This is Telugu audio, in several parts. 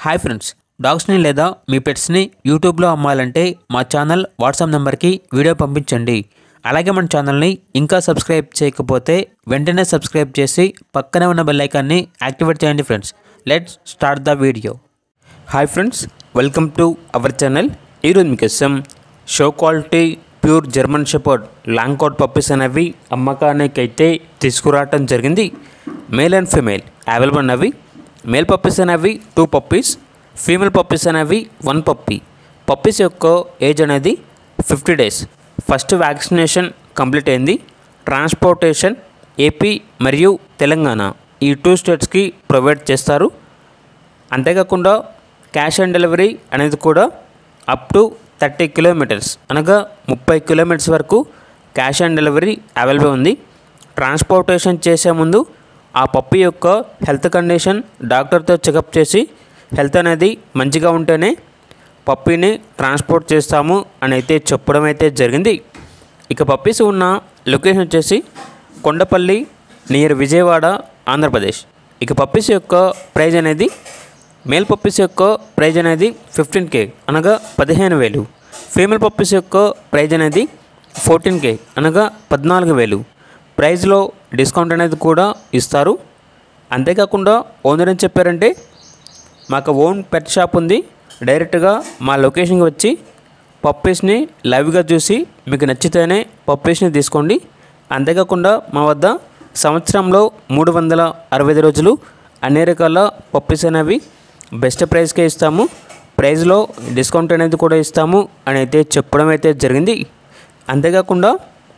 హాయ్ ఫ్రెండ్స్ డాగ్స్ని లేదా మీ పెట్స్ని యూట్యూబ్లో అమ్మాలంటే మా ఛానల్ వాట్సాప్ నెంబర్కి వీడియో పంపించండి అలాగే మన ఛానల్ని ఇంకా సబ్స్క్రైబ్ చేయకపోతే వెంటనే సబ్స్క్రైబ్ చేసి పక్కనే ఉన్న బెల్ ఐకాన్ని యాక్టివేట్ చేయండి friends let's start the video hi friends welcome to our channel ఈరోజు మీకోసం show quality pure German shepherd long coat puppies అనేవి అమ్మకానికి అయితే తీసుకురావటం జరిగింది మేల్ అండ్ ఫీమేల్ అవైలబుల్ ఉన్నవి మేల్ పప్పీస్ అనేవి టూ పప్పీస్ ఫీమేల్ పప్పీస్ అనేవి వన్ పప్పీ పప్పీస్ యొక్క ఏజ్ అనేది fifty days first vaccination complete అయింది ట్రాన్స్పోర్టేషన్ ఏపీ మరియు తెలంగాణ ఈ టూ స్టేట్స్కి ప్రొవైడ్ చేస్తారు అంతేకాకుండా క్యాష్ ఆన్ డెలివరీ అనేది కూడా అప్ టు థర్టీ కిలోమీటర్స్ అనగా ముప్పై కిలోమీటర్స్ వరకు క్యాష్ ఆన్ డెలివరీ అవైలబుల్ ఉంది ట్రాన్స్పోర్టేషన్ చేసే ముందు ఆ పప్పి యొక్క హెల్త్ కండిషన్ డాక్టర్తో చెకప్ చేసి హెల్త్ అనేది మంచిగా ఉంటేనే పప్పీని ట్రాన్స్పోర్ట్ చేస్తాము అని అయితే చెప్పడం అయితే జరిగింది ఇక పప్పీస్ ఉన్న లొకేషన్ వచ్చేసి కొండపల్లి నియర్ విజయవాడ ఆంధ్రప్రదేశ్ ఇక పప్పీస్ యొక్క ప్రైజ్ అనేది మేల్ పప్పీస్ యొక్క ప్రైజ్ అనేది ఫిఫ్టీన్ కే అనగా పదిహేను వేలు ఫీమేల్ పప్పీస్ యొక్క ప్రైజ్ అనేది ఫోర్టీన్ కే అనగా పద్నాలుగు వేలు ప్రైజ్లో డిస్కౌంట్ అనేది కూడా ఇస్తారు అంతేకాకుండా ఓనర్ ఏం చెప్పారంటే మాకు ఓన్ పెట్ షాప్ ఉంది డైరెక్ట్గా మా లొకేషన్కి వచ్చి పప్పీస్ని లైవ్గా చూసి మీకు నచ్చితేనే పప్పీస్ని తీసుకోండి అంతేకాకుండా మా వద్ద సంవత్సరంలో మూడు వందల అరవై ఐదు రోజులు అన్ని రకాల పప్పీస్ అనేవి బెస్ట్ ప్రైస్కే ఇస్తాము ప్రైస్లో డిస్కౌంట్ అనేది కూడా ఇస్తాము అని అయితే చెప్పడం అయితే జరిగింది అంతేకాకుండా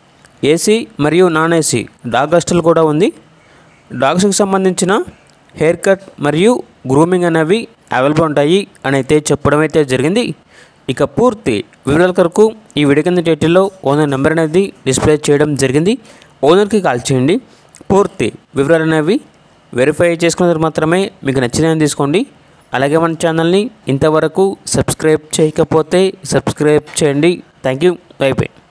ఏసీ మరియు నాన్ ఏసీ డాగ్ హాస్టల్ కూడా ఉంది డాగ్స్కి సంబంధించిన హెయిర్ కట్ మరియు గ్రూమింగ్ అనేవి అవైలబుల్ ఉంటాయి అని అయితే చెప్పడం అయితే జరిగింది ఇక పూర్తి వివరాల కొరకు ఈ వీడియో కింద టైటిల్లో ఓనర్ నెంబర్ అనేది డిస్ప్లే చేయడం జరిగింది ఓనర్కి కాల్ చేయండి పూర్తి వివరాలు అనేవి వెరిఫై చేసుకున్న తర్వాత మాత్రమే మీకు నచ్చినవి తీసుకోండి అలాగే మన ఛానల్ని ఇంతవరకు సబ్స్క్రైబ్ చేయకపోతే సబ్స్క్రైబ్ చేయండి థ్యాంక్ యూ అయిపోయి